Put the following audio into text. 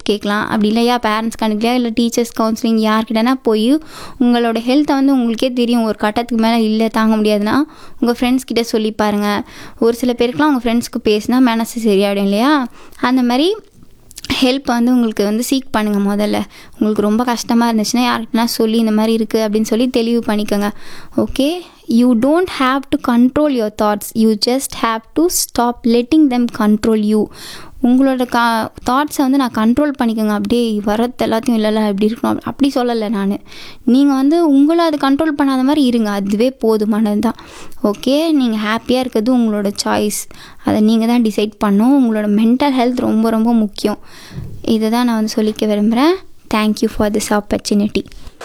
கேட்கலாம் அப்படி இல்லையா பேரண்ட்ஸ் கணக்குலையா இல்லை டீச்சர்ஸ் கவுன்சிலிங் யார்கிட்டனா போய் உங்களோட ஹெல்த்தை வந்து உங்களுக்கே தெரியும் ஒரு கட்டத்துக்கு மேலே இல்லை தாங்க முடியாதுன்னா உங்கள் ஃப்ரெண்ட்ஸ் கிட்ட சொல்லி பாருங்கள் ஒரு சில பேருக்குலாம் உங்கள் ஃப்ரெண்ட்ஸ்க்கு பேசினா மனசு சரியாயிடும் இல்லையா அந்த மாதிரி ஹெல்ப் வந்து உங்களுக்கு வந்து சீக் பண்ணுங்கள் முதல்ல உங்களுக்கு ரொம்ப கஷ்டமாக இருந்துச்சுன்னா யார்கிட்டனா சொல்லி இந்த மாதிரி இருக்குது அப்படின்னு சொல்லி தெளிவு பண்ணிக்கோங்க okay you don't have to control your thoughts you just have to stop letting them control you உங்களோட கா தாட்ஸை வந்து நான் கண்ட்ரோல் பண்ணிக்கோங்க அப்படியே வரது எல்லாத்தையும் இல்லைல்ல இப்படி இருக்கணும் அப்படி சொல்லலை நான் நீங்கள் வந்து உங்களை அது கண்ட்ரோல் பண்ணாத மாதிரி இருங்க அதுவே போதுமானது தான் ஓகே நீங்கள் ஹாப்பியாக இருக்கிறது உங்களோட சாய்ஸ் அதை நீங்கள் தான் டிசைட் பண்ணணும் உங்களோட மென்டல் ஹெல்த் ரொம்ப ரொம்ப முக்கியம் இதை தான் நான் வந்து சொல்லிக்க விரும்புகிறேன் தேங்க்யூ ஃபார் திஸ் ஆப்பர்ச்சுனிட்டி